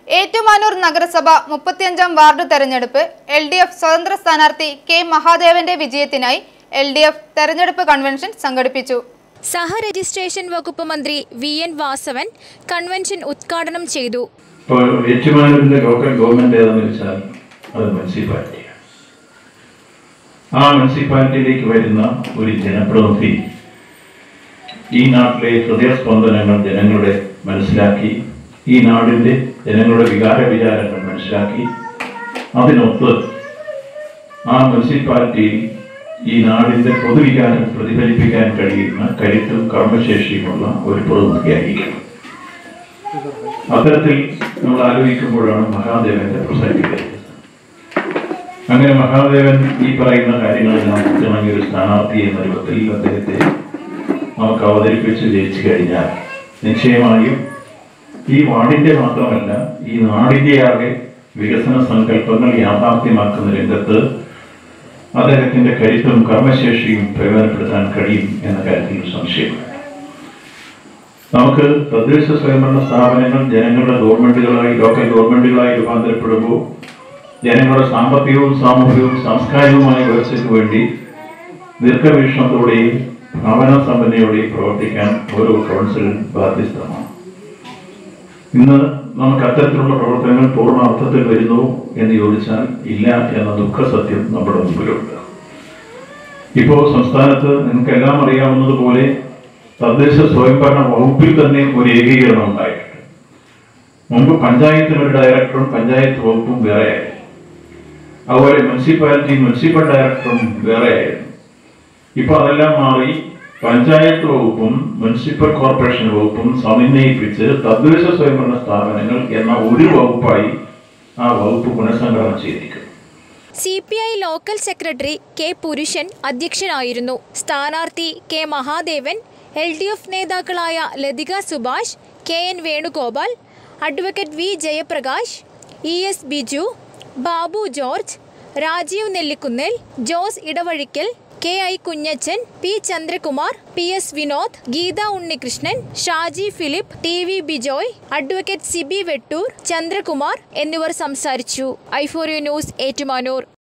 ഏറ്റുമാനൂർ നഗരസഭ മുപ്പത്തിയഞ്ചാം വാർഡ് തെരഞ്ഞെടുപ്പ് എൽ ഡി എഫ് സ്വതന്ത്ര സ്ഥാനാർത്ഥി കെ മഹാദേവന്റെ വിജയത്തിനായി എൽ ഡി എഫ് തെരഞ്ഞെടുപ്പ് കൺവെൻഷൻ സംഘടിപ്പിച്ചു സഹരജിസ്ട്രേഷൻ വകുപ്പ് മന്ത്രി വി എൻ വാസവൻ കൺവെൻഷൻ ഉദ്ഘാടനം ചെയ്തു ഇപ്പോൾ ഏറ്റുമാനൂരിന്റെ ലോക്കൽ ഗവൺമെന്റ് ഏതെന്ന് വെച്ചാൽ അത് മുനിസിപ്പാലിറ്റിയാണ് ആ മുനിസിപ്പാലിറ്റിയിലേക്ക് വരുന്ന ഒരു ജനപ്രതിനിധി ഈ നാട്ടിലെ ഹൃദയസ്പന്ദനങ്ങൾ ജനങ്ങളുടെ മനസ്സിലാക്കി ഈ നാടിന്റെ ജനങ്ങളുടെ വികാര വിചാരങ്ങൾ മനസ്സിലാക്കി അതിനൊത്ത് ആ മുനിസിപ്പാലിറ്റിയിൽ ഈ നാടിന്റെ പൊതുവികാരം പ്രതിഫലിപ്പിക്കാൻ കഴിയുന്ന കരുത്തും കർമ്മശേഷിയുമുള്ള ഒരു പ്രതിനിധിയായിരിക്കണം അത്തരത്തിൽ നമ്മൾ ആലോചിക്കുമ്പോഴാണ് മഹാദേവന്റെ പ്രസക്തി വരുന്നത് അങ്ങനെ മഹാദേവൻ ഈ പറയുന്ന കാര്യങ്ങളെല്ലാം കൃത്യമായി ഒരു സ്ഥാനാർത്ഥി എന്ന രൂപത്തിൽ അദ്ദേഹത്തെ നമുക്ക് അവതരിപ്പിച്ച് ജയിച്ചു കഴിഞ്ഞാൽ നിശ്ചയമായും ഈ വാർഡിന്റെ മാത്രമല്ല ഈ നാടിന്റെ ആകെ വികസന സങ്കല്പങ്ങൾ യാഥാർത്ഥ്യമാക്കുന്ന രംഗത്ത് അദ്ദേഹത്തിന്റെ കരുത്തും കർമ്മശേഷിയും പ്രയോജനപ്പെടുത്താൻ കഴിയും എന്ന കാര്യത്തിൽ സംശയമില്ല നമുക്ക് തദ്ദേശ സ്വയംഭരണ സ്ഥാപനങ്ങൾ ജനങ്ങളുടെ ഗവൺമെന്റുകളായി ലോക്കൽ ഗവൺമെന്റുകളായി രൂപാന്തരപ്പെടുമ്പോൾ ജനങ്ങളുടെ സാമ്പത്തികവും സാമൂഹികവും സാംസ്കാരികവുമായ വ്യവസ്ഥയ്ക്ക് വേണ്ടി ദീർഘവീക്ഷണത്തോടെയും ഭാവന സമ്പന്നയോടെയും പ്രവർത്തിക്കാൻ ഓരോ കൗൺസിലും ബാധ്യസ്ഥമാണ് ഇന്ന് നമുക്ക് അത്തരത്തിലുള്ള പ്രവർത്തനങ്ങൾ പൂർണ്ണ അർത്ഥത്തിൽ വരുന്നു എന്ന് ചോദിച്ചാൽ ഇല്ല എന്ന ദുഃഖസത്യം നമ്മുടെ മുമ്പിലുണ്ട് ഇപ്പോൾ സംസ്ഥാനത്ത് നിങ്ങൾക്കെല്ലാം അറിയാവുന്നതുപോലെ തദ്ദേശ സ്വയംഭരണ വകുപ്പിൽ തന്നെ ഒരു ഏകീകരണം ഉണ്ടായിട്ടുണ്ട് മുമ്പ് പഞ്ചായത്തിന് ഒരു ഡയറക്ടറും പഞ്ചായത്ത് വകുപ്പും വേറെയായിരുന്നു അതുപോലെ മുനിസിപ്പാലിറ്റി മുനിസിപ്പൽ ഡയറക്ടറും വേറെയായിരുന്നു ഇപ്പൊ അതെല്ലാം മാറി പഞ്ചായത്ത് വകുപ്പും മുനിസിപ്പൽ കോർപ്പറേഷൻ വകുപ്പും സമന്വയിപ്പിച്ച് തദ്ദേശ സ്വയംഭരണ സ്ഥാപനങ്ങൾ എന്ന ഒരു വകുപ്പായി ആ വകുപ്പ് പുനഃസംഘടന ചെയ്തിരിക്കുന്നു C P I local secretary K Purushan അധ്യക്ഷനായിരുന്നു സ്ഥാനാർത്ഥി K Mahadevan L D F നേതാക്കളായ Lathika Subhash K N Venugopal advocate V Jayaprakash E S Biju Babu George Rajeev Nellikkunnel Jose Edavazhikkal K I Kunjachan P Chandrakumar P S Vinod Geetha Unnikrishnan Shaji Philip T V Bijoy advocate Sibi Vettoor Chandrakumar എന്നിവർ സംസാരിച്ചു ഐഫോറിയോ ന്യൂസ് ഏറ്റുമാനൂർ